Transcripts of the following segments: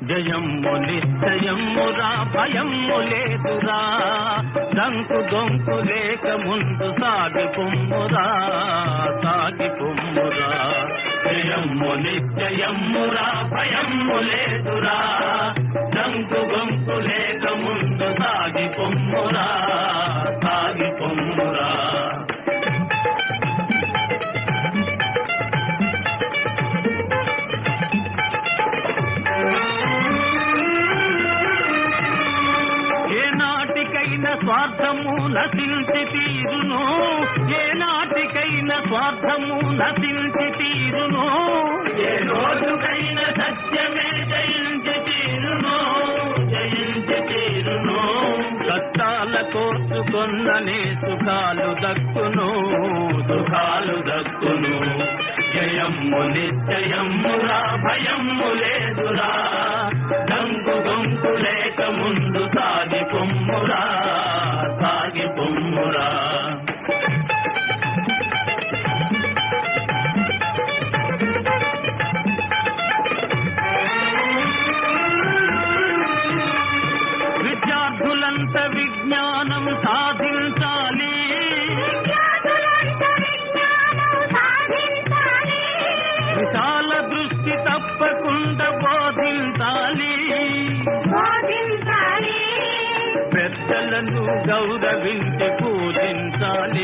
జయమ్ము నిశ్చయమ్మురా భయమ్ము లేదురా దంకు దొంకు లేక ముందు సాగి పొమ్మురా సాగి పొమ్మురా జయమ్ము నిశ్చయమ్మురా భయమ్ము లేదురా దంకు దొంకు లేక ముందు సాగి పొమ్మురా సాగి పొమ్మురా ఏ నాటికైనా స్వార్థము నశించి తీరును ఏ నాటికైనా స్వార్థము నశించి తీరును ఏ రోజుకైనా సత్యమే జయించి తీరును జయించి తీరును కష్టాల కోర్చుకొన్ననే సుఖాలు దక్కును సుఖాలు దక్కును జయమ్ము నిశ్చయమ్మురా భయమ్ము లేదురా దంకు గొంకు లేక ముందు సాగి పొమ్మురా సాగి పొమ్మురా విద్యార్థులంత విజ్ఞానం సాధించాలి విశాల దృష్టి తప్పకుండా బోధించాలి పెద్దలను గౌరవించి పూజించాలి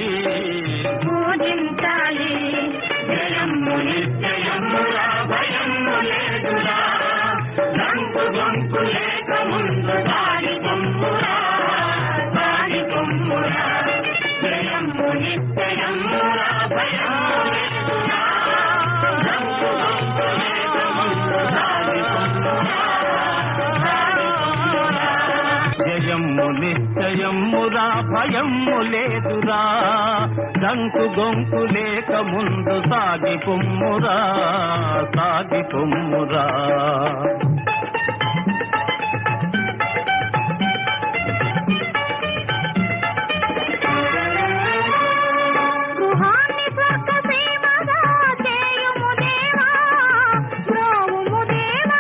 జయమ్ము నిశ్చయమ్మురా భయమ్ము లేదురా దంకు గొంకు లేక ముందు సాగి పొమ్మురా సాగి పొమ్మురా జయమ్ము నిశ్చయమ్మురా భయమ్ము లేదురా దంకు గొంకు లేక ముందు సాగి పొమ్మురా జయమ్ము నిశ్చయమ్మురా భయమ్ము లేదురా దంకు గొంకు లేక ముందు సాగి పొమ్మురా సాగి పొమ్మురా గృహాన్ని స్వర్గ సేవగా చేయుము దేవా ప్రోముము దేవా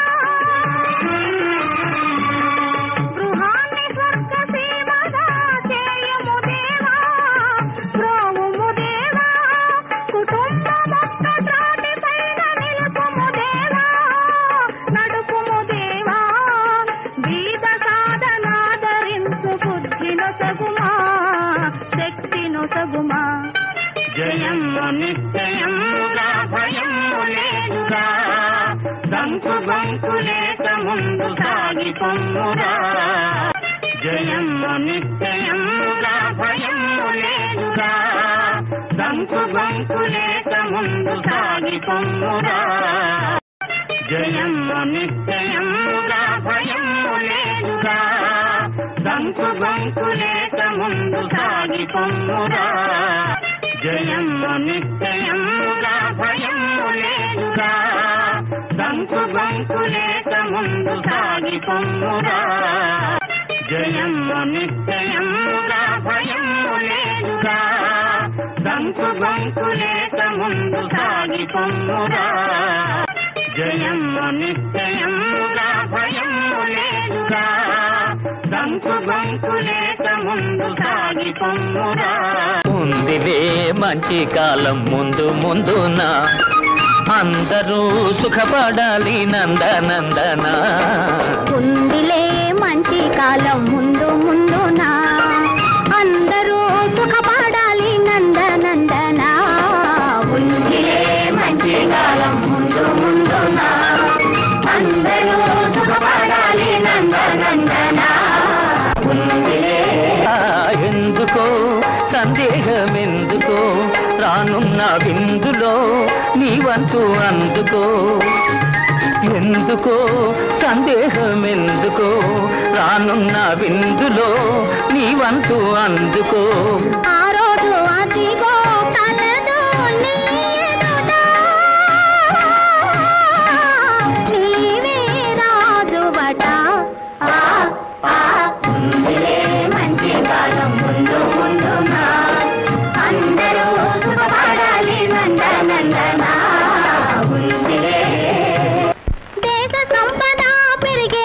గృహాన్ని స్వర్గ సేవగా చేయుము దేవా ప్రోముము దేవా కుటుంబమొక్క త్రాటి పైన నిలుపుము దేవా నడుపుము దేవా బీద సాధనాదరించు బుద్ధినొసగుమా శక్తినొసగుమా జయమ్ము నిశ్చయమ్ముగా భయమ్ము లేదురా దంకు గొంకు లేక ముందు సాగి పొమ్మురా జయమ్ము నిశ్చయమ్ముగా భయమ్ము లేదురా దంకు గొంకు లేక ముందు సాగి పొమ్మురా జయమ్ము నిశ్చయమ్ముగా భయమ్ము లేదురా దంకు గొంకు లేక ముందు సాగి పొమ్మురా జయమ్ము నిశ్చయమ్ముగా భయమ్ము లేదురా దంకు గొంకు లేక ముందు సాగి పొమ్మురా జయమ్ము నిశ్చయమ్ముగా భయమ్ము లేదురా దంకు గొంకు లేక ముందు సాగి పొమ్మురా జయమ్ము నిశ్చయమ్ముగా భయమ్ము లేదురా దంకు గొంకు లేక ముందు సాగి పొమ్మురా ఉందిలే మంచి కాలం ముందు ముందున అందరూ సుఖపడాలి నందనందన ఉందిలే మంచి కాలం ముందు ముందున అందరూ సుఖపడాలి నందనందన ఉందిలే మంచి కాలం ముందు ముందున అందరూ సుఖపడాలి నందనందన ఉందిలే ఎందుకో సందేహం ఎందుకో రానున్న విందులో నీ వంతు అందుకో ఎందుకో సందేహం ఎందుకో రానున్న విందులో నీ వంతు అందుకో ఆ రోజు అదిగో కలదు నీ ఎదుట. నీవే రాజువట. ఆ, ఆ, ఉందిలే మంచి కాలం ముందు ముందున. అందరూ సుఖపడాలి నందనందన. ఉందిలే దేశ సంపద పెరిగి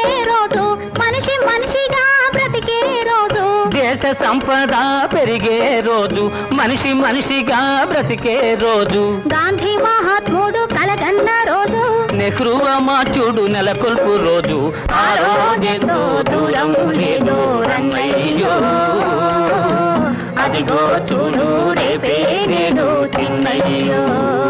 సంపద పెరిగే రోజు మనిషి మనిషిగా బ్రతికే రోజు గాంధీ మహాత్ముడు కలగన్న రోజు నెహ్రూ అమాచుడు నెలకొల్పు రోజు ఆ రోజెంతో దూరం లేదు రన్నయ్యో అదిగో చూడు రేపే నేడు చిన్నయ్యో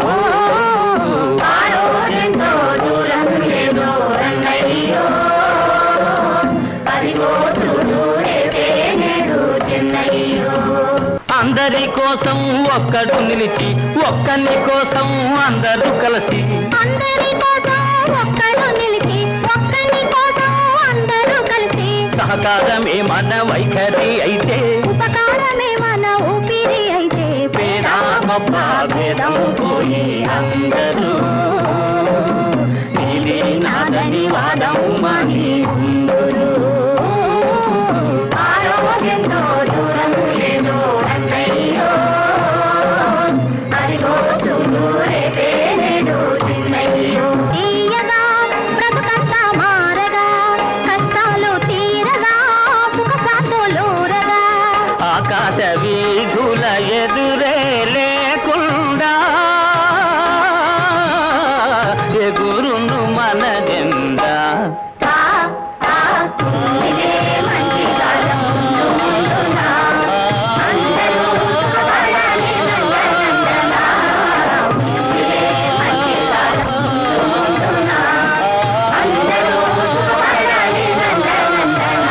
ఆ రోజెంతో దూరం లేదు రన్నయ్యో అదిగో చూడు రేపే నేడు చిన్నయ్యో అందరి కోసం ఒక్కడు నిలిచి ఒక్కని కోసం అందరూ కలిసి అందరి కోసం ఒక్కడు నిలిచి ఒక్కని కోసం అందరూ కలిసి సహకారమే మన వైఖరి అయితే ఉపకారమే మన ఊపిరి అయితే పేద గొప్ప భేదం పోయి అందరూ నీది నాదని వాదం మాని ఉందురు ఆరోగ్యంతో దూరం లేదు అన్నయ్యో అదిగో చూడు రేపే నేడు చిన్నయ్యో తీయగా బ్రతుకంతా మారగా కష్టాలు తీరగా సుఖ సాతులూరగా ఆకాశ వీధుల ఎదురే లేకుండా ఎగురును మన జెండా ఆ, ఆ, ఇదే మంచి కాలం ముందు ముందున. అందరూ సుఖపడాలి నందనందన. ఇదే మంచి కాలం ముందు ముందున. అందరూ సుఖపడాలి నందనందన.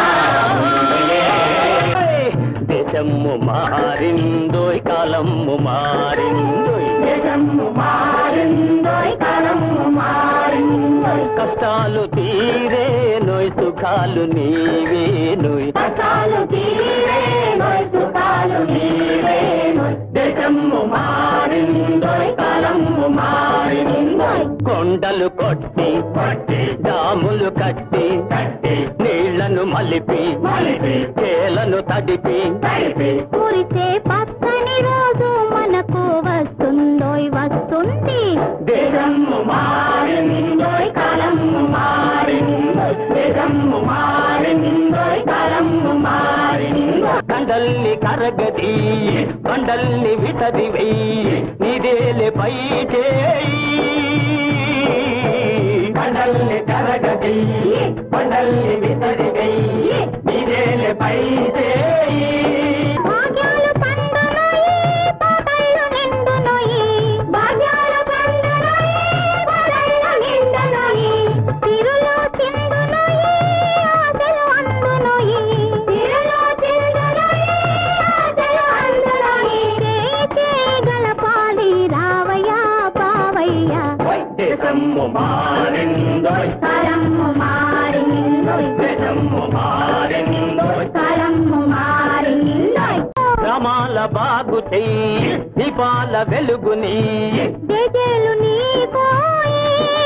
దేశము మారిందోయ్ కాలము మారిందోయ్ దేశము మారిందోయ్ కాలము మారిందోయ్ కష్టాలు తీరే నోయ్ సుఖాలు నీవే నోయ్ కష్టాలు తీరేనోయ్ సుఖాలు నీవేనోయ్ దేశము మారిందోయ్ కాలము మారిందోయ్ కొండలు కొట్టి కొట్టి డాములు కట్టి కట్టి నీళ్లను మలిపి మలిపి చేలను తడిపి తడిపి కురిసే పచ్చని రోజు మనకు వస్తుందోయ్ వస్తుంది దేశము మారిందోయ్ కాలము మారిందోయ్ దేశము మారిందోయ్ కాలము మారిందోయ్ కండల్ని కరగది కండల్ని విసది వెయ్యి నిదేలే పై చేయి కండల్ని కరగది కండల్ని విసది వెయ్యి నిదేలే పై చేయి భాగ్యాలు పండునోయి పాటలు నిండునోయి భాగ్యాలు పండునోయి పాటలు నిండునోయి తిరులో చిందునోయి ఆశలు అందునోయి తిరులో చిందునోయి ఆశలు అందునోయి చేయి చేయగల పాలి రావయ్యా పావయ్యా దేశము మారిందోయ్ కాలము మారిందోయ్ దేశము మారిందోయ్ కాలము మారిందోయ్ గ్రామాల బాగు చెయ్యి దీపాల వెలుగుని జేజేలు నీకోయి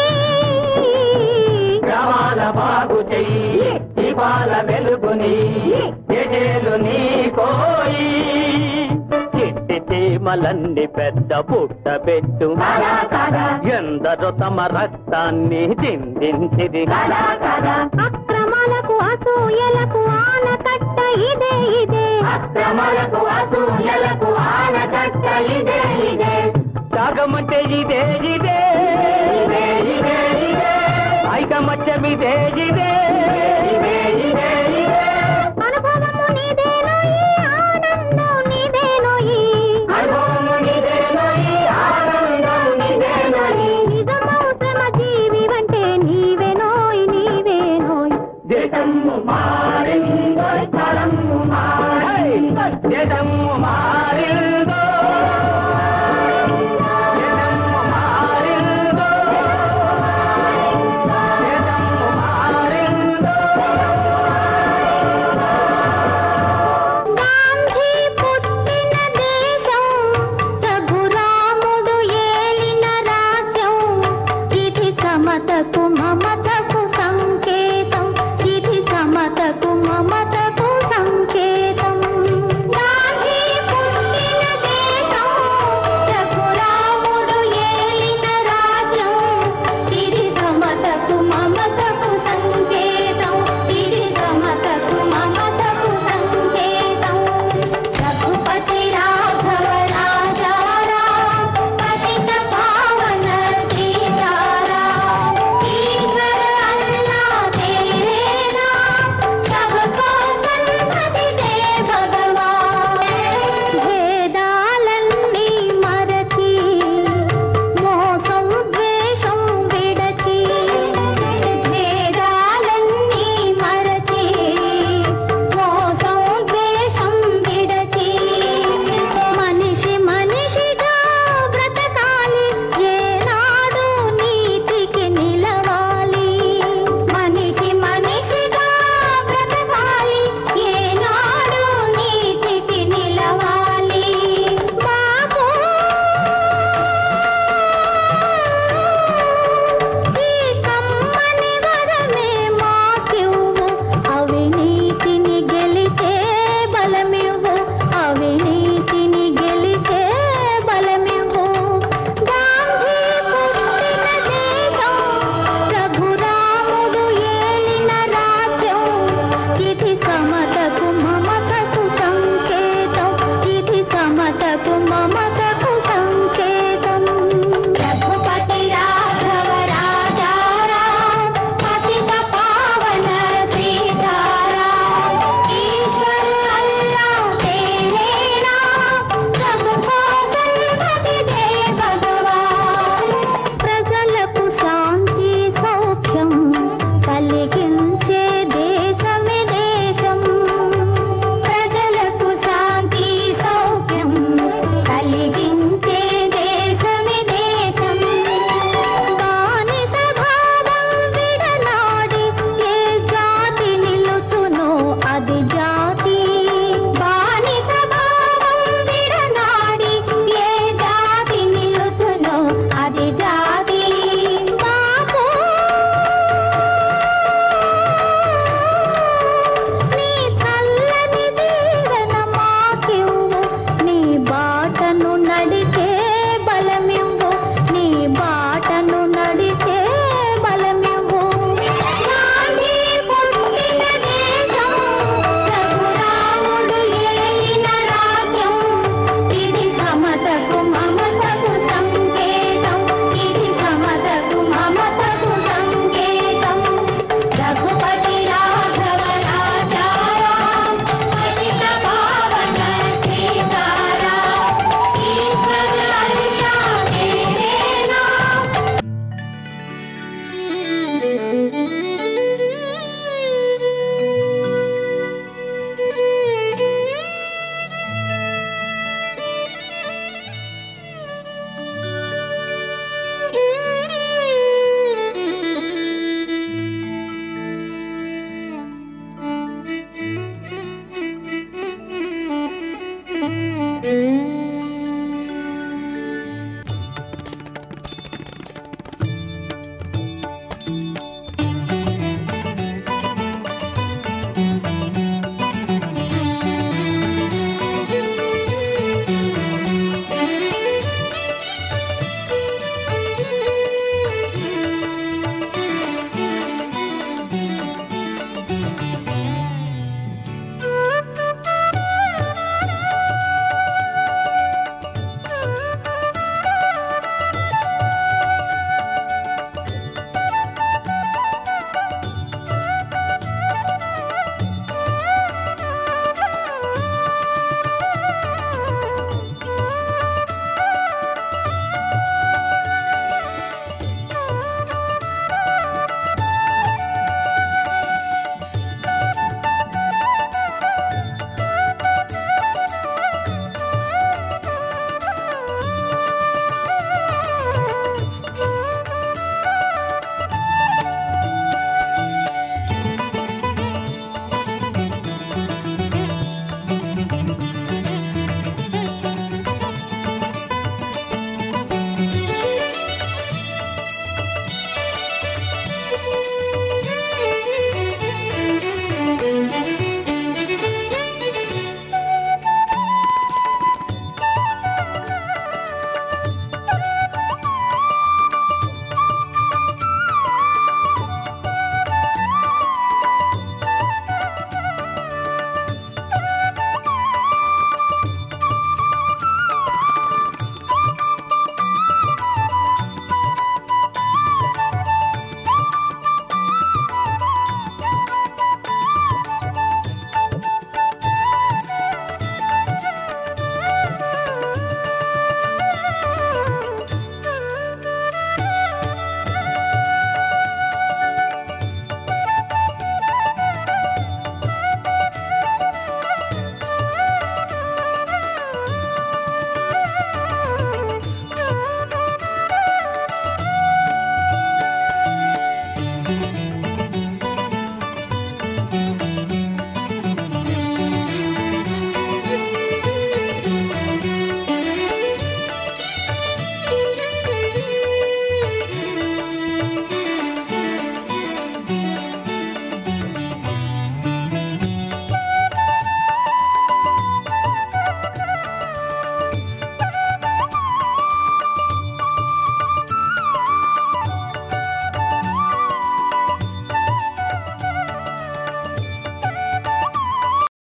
గ్రామాల బాగు చెయ్యి దీపాల వెలుగుని ఎజేలు నీ కోయి చిట్టి చీమలన్నీ పెద్ద పుట్ట పెట్టు కదా కదా ఎందరో తమ రక్తాన్ని చిందించిది కదా కదా అక్రమాలకు అసూయలకు ఆనకట్ట ఇదే ఇదే అక్రమాలకు అసూయలకు ఆనకట్ట ఇదే ఇదే త్యాగమంటే ఇదే ఇదే ఇదే ఇదే ఇదే ఐకమత్యం ఇదే ఇదే